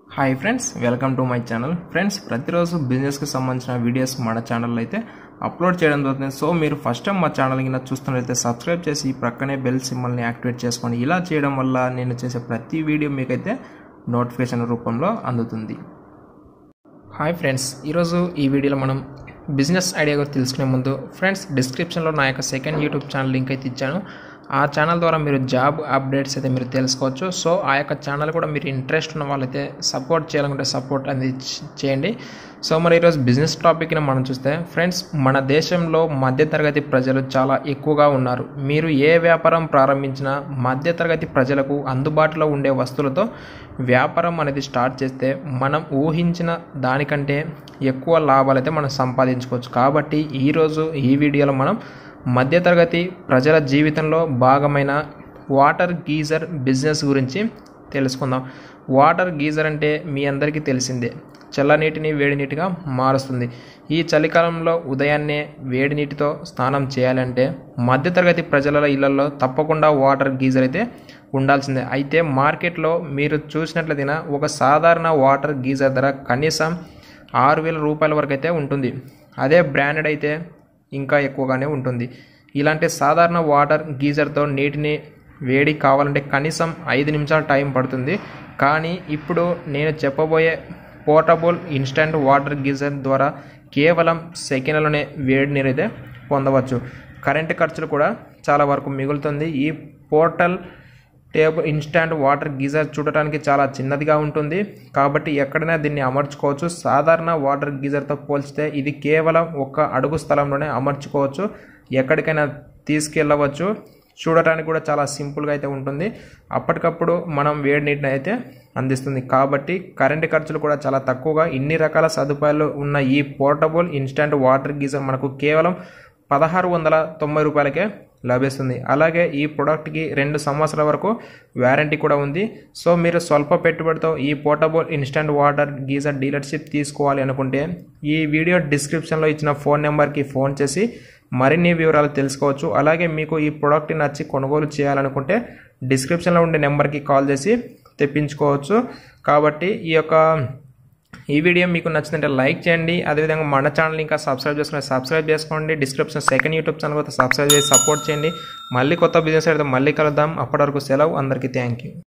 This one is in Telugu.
hi friends welcome to my channel friends ప్రతిరోజు బిజినెస్కి సంబంధించిన వీడియోస్ మన ఛానల్లో అయితే అప్లోడ్ చేయడం జరుగుతుంది సో మీరు ఫస్ట్ టైం మా ఛానల్ కింద చూస్తున్నట్లయితే సబ్స్క్రైబ్ చేసి ప్రక్కనే బెల్ సింబల్ని యాక్టివేట్ చేసుకోండి ఇలా చేయడం వల్ల నేను చేసే ప్రతి వీడియో మీకైతే నోటిఫికేషన్ రూపంలో అందుతుంది హాయ్ ఫ్రెండ్స్ ఈరోజు ఈ వీడియోలో మనం బిజినెస్ ఐడియా గురించి తెలుసుకునే ముందు ఫ్రెండ్స్ డిస్క్రిప్షన్లో నా యొక్క సెకండ్ యూట్యూబ్ ఛానల్ లింక్ అయితే ఇచ్చాను ఆ ఛానల్ ద్వారా మీరు జాబ్ అప్డేట్స్ అయితే మీరు తెలుసుకోవచ్చు సో ఆ యొక్క ఛానల్ కూడా మీరు ఇంట్రెస్ట్ ఉన్న వాళ్ళైతే సపోర్ట్ చేయాలనుకుంటే సపోర్ట్ అనేది చే- చేయండి సో మరి ఈరోజు బిజినెస్ టాపిక్ని మనం చూస్తే ఫ్రెండ్స్ మన దేశంలో మధ్యతరగతి ప్రజలు చాలా ఎక్కువగా ఉన్నారు మీరు ఏ వ్యాపారం ప్రారంభించినా మధ్యతరగతి ప్రజలకు అందుబాటులో ఉండే వస్తువులతో వ్యాపారం అనేది స్టార్ట్ చేస్తే మనం ఊహించిన దానికంటే ఎక్కువ లాభాలు అయితే మనం సంపాదించుకోవచ్చు కాబట్టి ఈరోజు ఈ వీడియోలో మనం మధ్యతరగతి ప్రజల జీవితంలో భాగమైన వాటర్ గీజర్ బిజినెస్ గురించి తెలుసుకుందాం వాటర్ గీజర్ అంటే మీ అందరికీ తెలిసిందే చల్లనీటిని వేడి నీటిగా మారుస్తుంది ఈ చలికాలంలో ఉదయాన్నే వేడి నీటితో స్నానం చేయాలంటే మధ్యతరగతి ప్రజల ఇళ్లలో తప్పకుండా వాటర్ గీజర్ అయితే ఉండాల్సిందే అయితే మార్కెట్లో మీరు చూసినట్లయితే ఒక సాధారణ వాటర్ గీజర్ ధర కనీసం ఆరు వేల రూపాయల వరకు అయితే ఉంటుంది అదే బ్రాండెడ్ అయితే ఇంకా ఎక్కువగానే ఉంటుంది ఇలాంటి సాధారణ వాటర్ గీజర్తో నీటిని వేడి కావాలంటే కనీసం ఐదు నిమిషాలు టైం పడుతుంది కానీ ఇప్పుడు నేను చెప్పబోయే పోర్టబుల్ ఇన్స్టంట్ వాటర్ గీజర్ ద్వారా కేవలం సెకండ్లోనే వేడి నీరు అయితే పొందవచ్చు కరెంటు ఖర్చులు కూడా చాలా వరకు మిగులుతుంది ఈ portable instant water geyser చూడటానికి చాలా చిన్నదిగా ఉంటుంది కాబట్టి ఎక్కడైనా దీన్ని అమర్చుకోవచ్చు సాధారణ వాటర్ గీజర్తో పోల్చితే ఇది కేవలం ఒక అడుగు స్థలంలోనే అమర్చుకోవచ్చు ఎక్కడికైనా తీసుకెళ్ళవచ్చు చూడటానికి కూడా చాలా సింపుల్గా అయితే ఉంటుంది అప్పటికప్పుడు మనం వేడి నీటిని అయితే అందిస్తుంది కాబట్టి కరెంటు ఖర్చులు కూడా చాలా తక్కువగా ఇన్ని రకాల సదుపాయాలు ఉన్న ఈ పోర్టబుల్ ఇన్స్టాంట్ వాటర్ గీజర్ మనకు కేవలం పదహారు వందల తొంభై రూపాయలకే లభిస్తుంది అలాగే ఈ ప్రోడక్ట్కి రెండు సంవత్సరాల వరకు వ్యారంటీ కూడా ఉంది సో మీరు స్వల్ప పెట్టుబడితో ఈ portable instant water geyser dealership తీసుకోవాలి అనుకుంటే ఈ వీడియో డిస్క్రిప్షన్లో ఇచ్చిన ఫోన్ నెంబర్కి ఫోన్ చేసి మరిన్ని వివరాలు తెలుసుకోవచ్చు అలాగే మీకు ఈ ప్రోడక్ట్ నచ్చి కొనుగోలు చేయాలనుకుంటే డిస్క్రిప్షన్లో ఉండే నెంబర్కి కాల్ చేసి తెప్పించుకోవచ్చు కాబట్టి ఈ యొక్క ఈ వీడియో మీకు నచ్చిందంటే లైక్ చేయండి అదేవిధంగా మన ఛానల్ ఇంకా సబ్స్క్రైబ్ చేసుకుని సబ్స్క్రైబ్ చేసుకోండి డిస్క్రిప్షన్ సెకండ్ యూట్యూబ్ ఛానల్ కూడా సబ్స్క్రైబ్ చేసి సపోర్ట్ చేయండి మళ్ళీ కొత్త బిజినెస్ అయితే మళ్ళీ కలుద్దాం అప్పటి వరకు సెలవు అందరికీ థ్యాంక్ యూ